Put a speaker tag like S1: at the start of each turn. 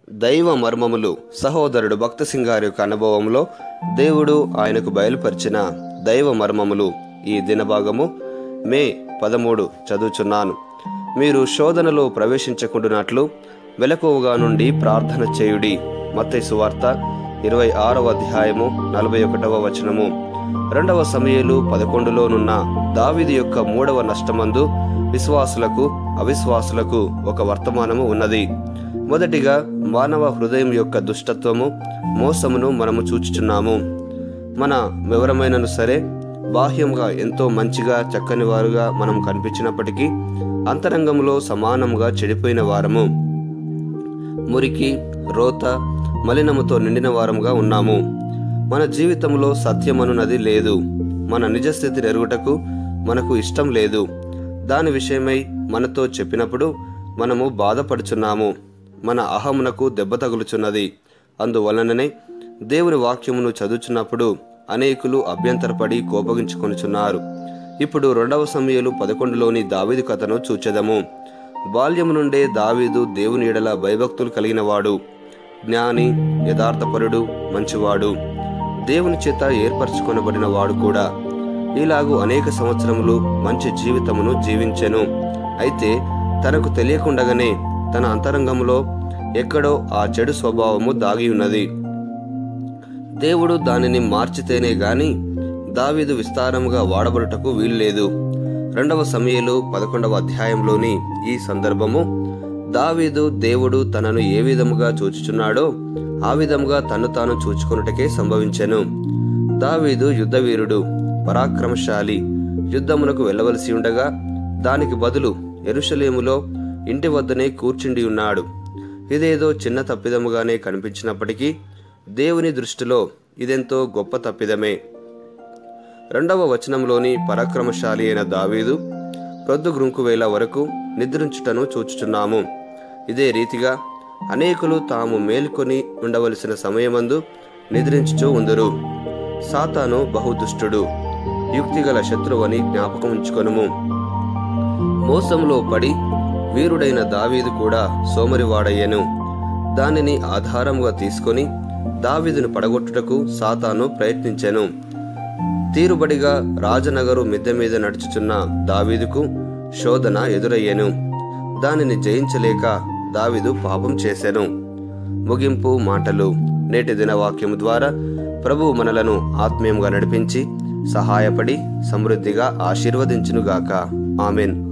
S1: దైవ మర్మములు సహోదరుడు భక్త సింగారి యొక్క అనుభవంలో దేవుడు ఆయనకు బయలుపరిచిన దైవ మర్మములు ఈ దినభాగము మే పదమూడు చదువుచున్నాను మీరు శోధనలో ప్రవేశించకుండానట్లు వెలకువగా నుండి ప్రార్థన చేయుడి మత్తయి సువార్త ఇరవై ఆరవ అధ్యాయము నలభై ఒకటవ వచనము రెండవ సమయలు పదకొండులోనున్న దావిది యొక్క మూడవ నష్టమందు విశ్వాసులకు అవిశ్వాసులకు ఒక వర్తమానము ఉన్నది మొదటిగా మానవ హృదయం యొక్క దుష్టత్వము మోసమును మనము చూచుచున్నాము మన వివరమైనను సరే బాహ్యంగా ఎంతో మంచిగా చక్కని వారుగా మనం కనిపించినప్పటికీ అంతరంగంలో సమానంగా చెడిపోయిన వారము మురికి రోత మలినముతో నిండిన వారముగా ఉన్నాము మన జీవితంలో సత్యమనున్నది లేదు మన నిజస్థితి ఎరుగుటకు మనకు ఇష్టం లేదు దాని విషయమై మనతో చెప్పినప్పుడు మనము బాధపడుచున్నాము మన అహమునకు దెబ్బ తగులుచున్నది అందువలననే దేవుని వాక్యమును చదువుచున్నప్పుడు అనేకులు అభ్యంతరపడి కోపగించుకొనుచున్నారు ఇప్పుడు రెండవ సమయలు పదకొండులోని దావీదు కథను చూచెదము బాల్యము నుండే దావీదు దేవుని ఎడల భయభక్తులు కలిగినవాడు జ్ఞాని యథార్థపరుడు మంచివాడు దేవుని చేత ఏర్పరచుకొనబడిన వాడు కూడా ఇలాగూ అనేక సంవత్సరములు మంచి జీవితమును జీవించెను అయితే తనకు తెలియకుండగానే తన అంతరంగంలో ఎక్కడో ఆ చెడు స్వభావము దాగి ఉన్నది దేవుడు దానిని మార్చితేనే గాని దావీదు విస్తారముగా వాడబడుటకు వీల్లేదు రెండవ సమయలు పదకొండవ అధ్యాయంలోని ఈ సందర్భము దావీదు దేవుడు తనను ఏ విధముగా చూచుచున్నాడో ఆ విధముగా తను తాను చూచుకొనుటకే సంభవించెను దావీదు యుద్ధవీరుడు పరాక్రమశాలి యుద్ధమునకు వెళ్ళవలసి ఉండగా దానికి బదులు ఎరుషలేములో ఇంటి వద్దనే కూర్చుండి ఉన్నాడు ఇదేదో చిన్న తప్పిదముగానే కనిపించినప్పటికీ దేవుని దృష్టిలో ఇదెంతో గొప్ప తప్పిదమే రెండవ వచనంలోని పరాక్రమశాలి అయిన దావీదు ప్రొద్దు గ్రుంకువేళ వరకు నిద్రించుటను చూచుచున్నాము ఇదే రీతిగా అనేకులు తాము మేల్కొని ఉండవలసిన సమయమందు నిద్రించుచూ ఉందరు సాతాను బహుదుష్టుడు యుక్తిగల శత్రువని జ్ఞాపకం ఉంచుకొనుము మోసంలో పడి వీరుడైన దావీదు కూడా సోమరివాడయ్యను దానిని ఆధారముగా తీసుకొని దావీదును పడగొట్టుటకు సాతాను ప్రయత్నించెను తీరుబడిగా రాజనగరు మిద్దె మీద నడుచుచున్న దావీదుకు శోధన ఎదురయ్యెను దానిని జయించలేక దావీదు పాపం చేసెను ముగింపు మాటలు నేటి దిన వాక్యము ద్వారా ప్రభు మనలను ఆత్మీయంగా నడిపించి సహాయపడి సమృద్ధిగా ఆశీర్వదించునుగాక ఆమెన్